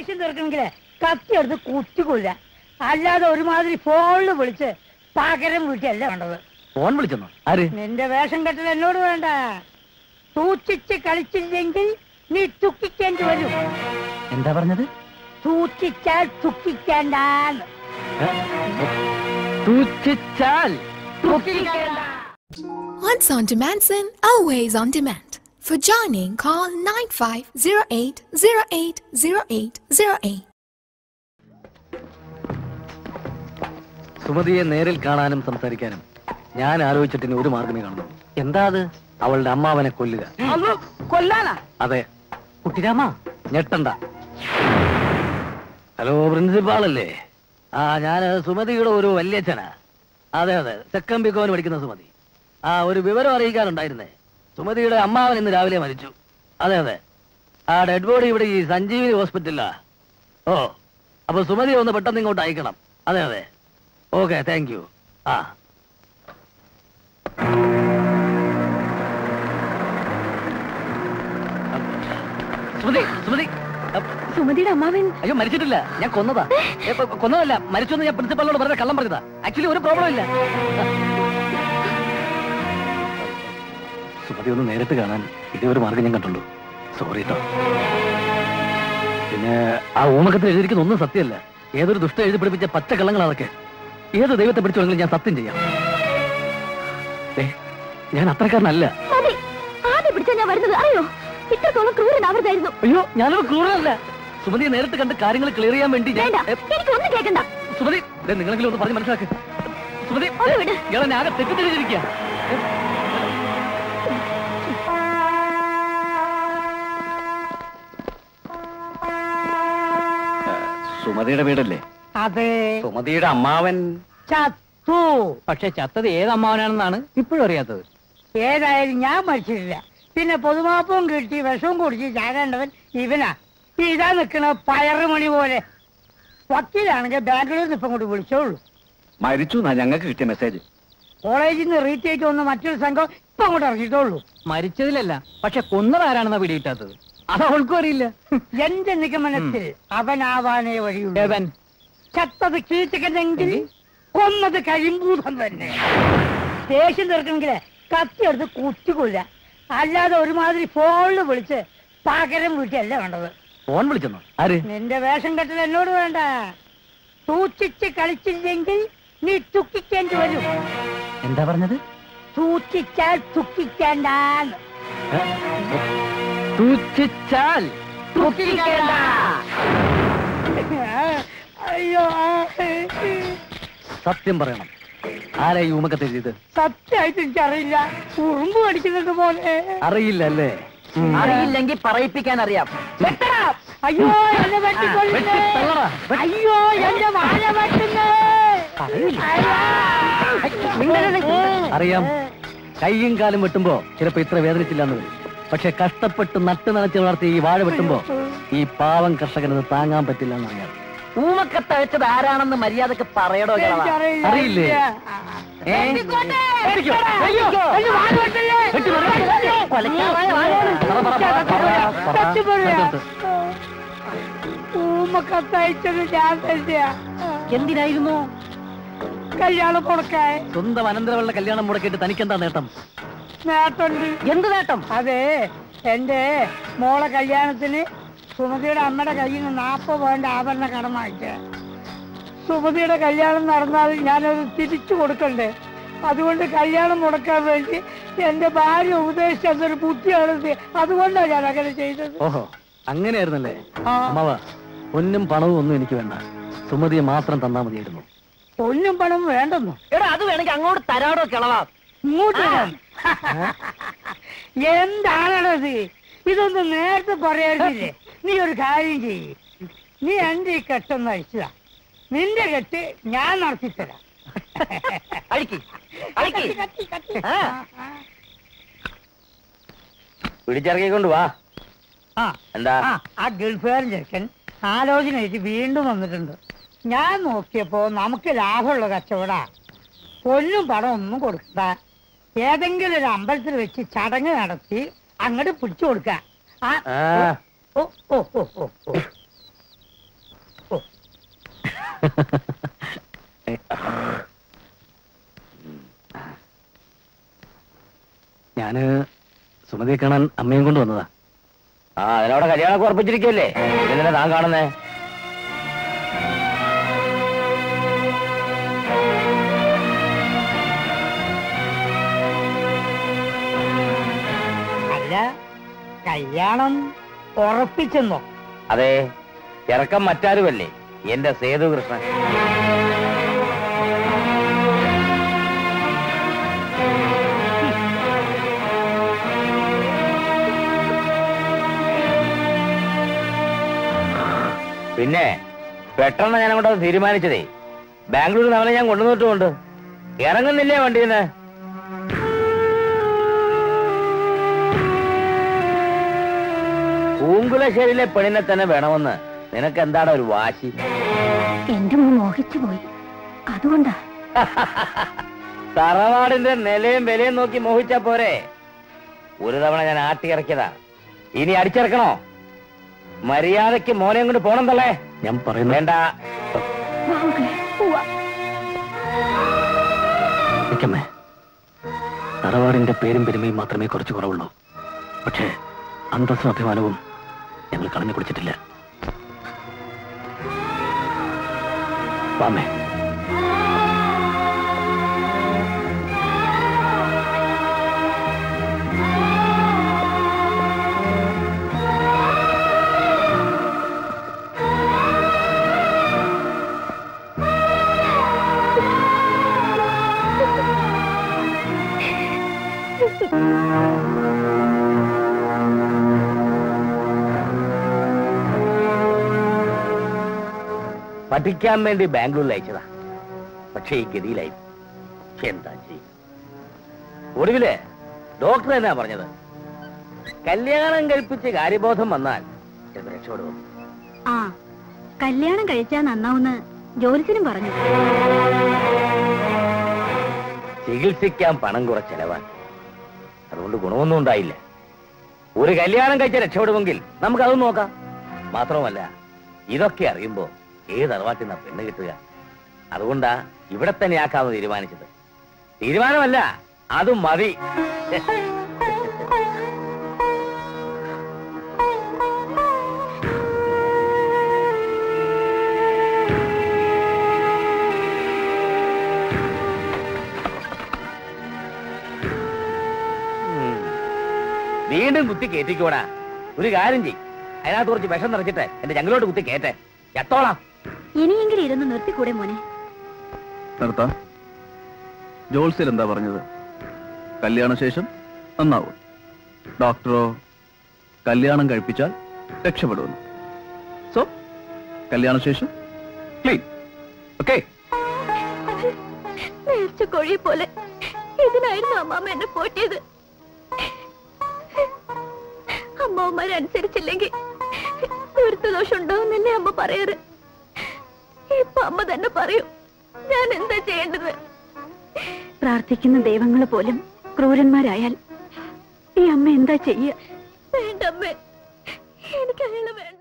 ദേഷ്യം തീർക്കണമെങ്കിലേ കത്തി എടുത്ത് കുത്തിക്കൊല്ല അല്ലാതെ ഒരുമാതിരി ഫോണിൽ വിളിച്ച് പകരം വീട്ടിയല്ല വേണ്ടത് ഫോൺ വിളിച്ചെന്നോ ആര് നിന്റെ വേഷം കെട്ടൽ എന്നോട് വേണ്ട സൂക്ഷിച്ച് കളിച്ചില്ലെങ്കിൽ നീ തുക്കിക്കേണ്ടി വരും എന്താ പറഞ്ഞത് സൂക്ഷിച്ചാൽ തുക്കിക്കേണ്ടാന്ന് സൂക്ഷിച്ചാൽ തുക്കിക്കേണ്ട Once on demand, sin, always on demand. For joining, call 9508080808. സുമതിയെ നേരിൽ കാണാനും സംസാരിക്കാനും ഞാൻ ആലോചിച്ചിട്ടിന് ഒരു മാർഗമേ കാണുന്നു എന്താ അത് അവളുടെ അമ്മാവനെ കൊല്ലുക അന്ന് കൊല്ലാനാ അതെ കുട്ടിരാമ ഞെട്ടണ്ട ഹലോ പ്രിൻസിപ്പാൾ അല്ലേ ആ ഞാൻ സുമതിയുടെ ഒരു വല്യച്ഛനാ അതെ അതെ സെക്കൻഡ് ബിക്കോന് പഠിക്കുന്ന സുമതി ആ ഒരു വിവരം അറിയിക്കാനുണ്ടായിരുന്നേ സുമതിയുടെ അമ്മാവൻ ഇന്ന് രാവിലെ മരിച്ചു അതെ അതെ ആ ഡെഡ് ബോഡി ഇവിടെ ഈ സഞ്ജീവിനി ഹോസ്പിറ്റലിലാ ഓ അപ്പൊ സുമതി ഒന്ന് പെട്ടെന്ന് ഇങ്ങോട്ട് അയക്കണം അതെ അതെ ഓക്കെ താങ്ക് യു ആ സുമതി സുമതി അപ്പ് സുമതിയുടെ അമ്മാവൻ അയ്യോ മരിച്ചിട്ടില്ല ഞാൻ കൊന്നതാ ഏ, കൊ- കൊന്നതല്ല മരിച്ചു എന്ന് ഞാൻ പ്രിൻസിപ്പളിനോട് വെറുതെ കള്ളം പറഞ്ഞതാ ആക്ച്വലി ഒരു പ്രോബ്ലം ഇല്ല സുമതി ഒന്ന് നേരിട്ട് കാണാൻ ഇതേ ഒരു മാർഗം ഞാൻ കണ്ടുള്ളൂ സോറി കേട്ടോ പിന്നെ ആ ഊമക്കത്തിൽ എഴുതിയിരിക്കുന്ന ഒന്നും സത്യമല്ല ഏതൊരു ദുഷ്ട എഴുതി പിടിപ്പിച്ച പച്ച കള്ളങ്ങൾ അതൊക്കെ ഏത് ദൈവത്തെ പിടിച്ചു വേണമെങ്കിലും ഞാൻ സത്യം ചെയ്യാം ദേ, ഞാൻ അത്രക്കാരനല്ല മതി ആദ്യം പിടിച്ചാ ഞാൻ വരുന്നത് അറിയോ ഇത്രത്തോളം ക്രൂരനാവരുതായിരുന്നു അയ്യോ ഞാനൊരു ക്രൂരനല്ല സുമതിയെ നേരിട്ട് കണ്ട് കാര്യങ്ങൾ ക്ലിയർ ചെയ്യാൻ വേണ്ടി ഞാൻ വേണ്ട ഏ, എനിക്ക് ഒന്നും കേൾക്കണ്ട സുമതി ദേ നിങ്ങളെങ്കിലും ഒന്ന് പറഞ്ഞ് മനസ്സിലാക്ക് സുമതി ഒന്ന് വിട്. ഇയാളെ ആകെ തെറ്റിദ്ധരിച്ചിരിക്കുക സുമതിയുടെ വീടല്ലേ അതെ സുമതിയുടെ അമ്മാവൻ ചത്തു പക്ഷെ ചത്തത് ഏത് അമ്മാവനാണെന്നാണ് ഇപ്പോഴും അറിയാത്തത് ഏതായാലും ഞാൻ മരിച്ചിട്ടില്ല പിന്നെ പൊതുമാപ്പവും കിട്ടി വിഷവും കുടിച്ച് ചാകേണ്ടവൻ ഇവനാ ഇതാ നിക്കണ പയറുമണി പോലെ വക്കീലാണെങ്കിൽ ബാംഗ്ലൂരിൽ നിന്ന് ഇപ്പം കൊണ്ട് വിളിച്ചോളൂ മരിച്ചു എന്നാ ഞങ്ങൾക്ക് കിട്ടിയ മെസ്സേജ് കോളേജിൽ നിന്ന് റീറ്റേക്ക് വന്ന മറ്റൊരു സംഘം ഇപ്പം അങ്ങോട്ട് ഇറങ്ങിയിട്ടുള്ളൂ മരിച്ചതിലല്ല പക്ഷെ കൊന്നതാരാണെന്നാ പിടിയിട്ടാത്തത് അത് അവൾക്കും അറിയില്ല എന്റെ നിഗമനത്തിൽ അവനാവാനേ വഴിയുള്ളൂ ചത്തത് കീച്ചക്കെങ്കിൽ കൊന്നത് കഴിമ്പൂതം തന്നെ ദേഷ്യം തീർക്കണമെങ്കിലേ കത്തി എടുത്ത് കുത്തിക്കൊല്ല അല്ലാതെ ഒരുമാതിരി ഫോണിൽ വിളിച്ച് പകരം വീട്ടിയല്ല വേണ്ടത് ഫോൺ വിളിച്ചെന്നോ ആര് നിന്റെ വേഷം കെട്ടൽ എന്നോട് വേണ്ട സൂക്ഷിച്ച് കളിച്ചില്ലെങ്കിൽ നീ തുക്കിക്കേണ്ടി വരും എന്താ പറഞ്ഞത് സൂക്ഷിച്ചാൽ തുക്കിക്കേണ്ടാന്ന് സൂക്ഷിച്ചാൽ തുക്കിക്കേണ്ട അയ്യോ സത്യം പറയണം ആരാ ഈ ഊമക്കത്ത് എഴുതിയത് സത്യമായിട്ട് എനിക്കറിയില്ല ഉറുമ്പ് കടിക്കുന്നുണ്ട് പോലെ അറിയില്ല അല്ലേ അറിയില്ലെങ്കിൽ പറയിപ്പിക്കാൻ അറിയാം വെട്ടടാ. അയ്യോ എന്നെ വെട്ടിക്കൊല്ലുന്നേ വെട്ടി തള്ളടാ. വെട്ടി- അയ്യോ എന്റെ വാഴ വെട്ടുന്നേ അറിയാം കൈയും കാലും വെട്ടുമ്പോ ചിലപ്പോ ഇത്ര വേദനിച്ചില്ലെന്ന് വരും പക്ഷെ കഷ്ടപ്പെട്ട് നട്ട് നനച്ച് വളർത്തിയ ഈ വാഴ വെട്ടുമ്പോ ഈ പാവം കർഷകനത് താങ്ങാൻ പറ്റില്ല എന്നറിയാം ഊമക്കത്ത് അയച്ചത് ആരാണെന്ന് മര്യാദക്ക് പറയടോ കിളവാ. എനിക്കറിയില്ല അറിയില്ലേ? ഏ? വെട്ടിക്കോ. അയ്യോ എന്റെ വാഴ വെട്ടല്ലേ വെട്ടി മറിക്ക്. കൊലക്കാരായ വാഴയാണ്. പറ, പറ, പറ, പറ, പറ. സത്യപറയാ. നിർത്ത്. ഊമക്കത്തയച്ചത് ഞാൻ തന്നെയാ എന്തിനായിരുന്നു കല്യാണം കൊടുക്കാൻ സ്വന്തം അനന്തരവളുടെ കല്യാണം മുടക്കിയിട്ട് തനിക്കെന്താ നേട്ടം നേട്ടുണ്ട് എന്ത് നേട്ടം അതെ എന്റെ മോളെ കല്യാണത്തിന് സുമതിയുടെ അമ്മയുടെ കയ്യിൽ നിന്ന് നാൽപ്പത് പോയിന്റ് ആഭരണ കടം വാങ്ങിച്ച സുമതിയുടെ കല്യാണം നടന്നാൽ ഞാനത് തിരിച്ചു കൊടുക്കണ്ടേ അതുകൊണ്ട് കല്യാണം മുടക്കാൻ വേണ്ടി എന്റെ ഭാര്യ ഉപദേശിച്ചതൊരു ബുദ്ധിയാണത് അതുകൊണ്ടാണ് ഞാൻ അങ്ങനെ ചെയ്തത് ഓഹോ അങ്ങനെയായിരുന്നല്ലേ ആ. അമ്മാവ പൊന്നും പണവും ഒന്നും എനിക്ക് വേണ്ട സുമതിയെ മാത്രം തന്നാ മതിയായിരുന്നു പൊന്നും പണം വേണ്ടെന്നു എടാ അത് വേണമെങ്കിൽ അങ്ങോട്ട് തരാടോ കിളവാ ഇങ്ങോട്ട് വരാൻ. എന്താണത് ഇതൊന്നും നേരത്തെ പറയാറില്ലേ നീ ഒരു കാര്യം ചെയ്യ് നീ എന്റെ ഈ കെട്ടൊന്ന് അഴിച്ചതാ നിന്റെ കെട്ട് ഞാൻ നടത്തിത്തരാം അഴിക്ക് അഴിക്ക് കത്തി, കത്തി, കത്തി. ആ. ആ, പിടിച്ചിറക്കിക്കൊണ്ട് വാ ആ. എന്താ ആ, ആ ഗൾഫുകാരൻ ചെറുക്കൻ ആലോചനയായിട്ട് വീണ്ടും വന്നിട്ടുണ്ട് ഞാൻ നോക്കിയപ്പോ നമുക്ക് ലാഭമുള്ള കച്ചവടാ പൊന്നും പണം ഒന്നും കൊടുക്കണ്ട ഏതെങ്കിലും ഒരു അമ്പലത്തിൽ വെച്ച് ചടങ്ങ് നടത്തി അങ്ങോട്ട് പിടിച്ചു കൊടുക്ക ആ, ആ. ഓ ഓ ഓ ഓ ഓ ഞാന് സുമതിയെ കാണാൻ അമ്മയും കൊണ്ട് വന്നതാ ആ അതിനവിടെ കല്യാണമൊക്കെ ഉറപ്പിച്ചിരിക്കല്ലേ ഇതെന്തിനാ താൻ കാണുന്നേ അല്ല കല്യാണം ഉറപ്പിച്ചെന്നോ അതെ ഇറക്കം മറ്റാരുമല്ലേ എന്റെ സേതു കൃഷ്ണൻ പിന്നെ പെട്ടെന്ന് ഞാൻ അങ്ങോട്ട് തീരുമാനിച്ചതേ ബാംഗ്ലൂരിൽ നിന്ന് അവനെ ഞാൻ കൊണ്ടുവന്നിട്ടുമുണ്ട് ഇറങ്ങുന്നില്ലേ വണ്ടിന്ന് പൂങ്കുലശ്ശേരിയിലെ പെണ്ണിനെ തന്നെ വേണമെന്ന് നിനക്ക് എന്താണ് ഒരു വാശി എന്റെ മോൻ മോഹിച്ചു പോയി അതുകൊണ്ടാ തറവാടിന്റെ നിലയും വിലയും നോക്കി മോഹിച്ചാ പോരെ ഒരു തവണ ഞാൻ ആട്ടിയിറക്കിയതാ ഇനി അടിച്ചിറക്കണോ മര്യാദയ്ക്ക് മോനെയും കൊണ്ട് പോണം തള്ളേ ഞാൻ പറയുന്നത് വേണ്ട വാ മകളെ, പോവാം. നിൽക്കമ്മേ തറവാടിന്റെ പേരും പെരുമയും മാത്രമേ കുറച്ച് കുറവുള്ളൂ പക്ഷേ അന്തസ്സും അഭിമാനവും ഞങ്ങൾ കളഞ്ഞു കുടിച്ചിട്ടില്ല വാമേ പഠിക്കാൻ വേണ്ടി ബാംഗ്ലൂരിൽ അയച്ചതാ പക്ഷേ ഈ ഗതിയിലായി എന്താ ചെയ്യും ഒടുവില് ഡോക്ടർ എന്നാ പറഞ്ഞത് കല്യാണം കഴിപ്പിച്ച് കാര്യബോധം വന്നാൽ ഇത് രക്ഷപ്പെടും ആ കല്യാണം കഴിച്ചാ നന്നാവുന്ന് ജോലിസിനും പറഞ്ഞു ചികിത്സിക്കാൻ പണം കുറച്ച് ചെലവാക്കി അതുകൊണ്ട് ഗുണമൊന്നും ഉണ്ടായില്ല ഒരു കല്യാണം കഴിച്ച രക്ഷപ്പെടുമെങ്കിൽ നമുക്ക് അതും നോക്കാം മാത്രമല്ല ഇതൊക്കെ അറിയുമ്പോ ഏത് അറവാട്ടിൽ നിന്നാ പെണ്ണ് കിട്ടുക അതുകൊണ്ടാ ഇവിടെ തന്നെ ആക്കാമെന്ന് തീരുമാനിച്ചത് തീരുമാനമല്ല അതും മതി ഉം. വീണ്ടും കുത്തി കയറ്റിക്കോടാ ഒരു കാര്യം ചെയ് അതിനകത്ത് കുറച്ച് വിഷം നിറച്ചിട്ട് എന്റെ ജംഗലോട്ട് കുത്തി കയറ്റേ എത്തോളാം ഇനിയെങ്കിലും ഇരുന്ന് നിർത്തിക്കൂടെ മോനെ നിർത്താം ജോൾസിൽ എന്താ പറഞ്ഞത് കല്യാണശേഷം നന്നാവും ഡോക്ടറോ കല്യാണം കഴിപ്പിച്ചാൽ രക്ഷപ്പെടുമെന്ന് സോ കല്യാണശേഷം ക്ലീൻ ഓക്കെ നേർച്ച കോഴിയെ പോലെ ഇതിനായിരുന്നു അമ്മാമ്മ എന്നെ പോറ്റിയത് അമ്മാവന്മാരനുസരിച്ചില്ലെങ്കിൽ ദുരിതദോഷം ഉണ്ടാവുന്നല്ലേ അമ്മ പറയാറ് ഇപ്പൊ അമ്മ തന്നെ പറയൂ ഞാൻ എന്താ ചെയ്യേണ്ടത് പ്രാർത്ഥിക്കുന്ന ദൈവങ്ങൾ പോലും ക്രൂരന്മാരായാൽ ഈ അമ്മ എന്താ ചെയ്യ വേണ്ട അമ്മേ എനിക്ക് അയാളെ വേണ്ട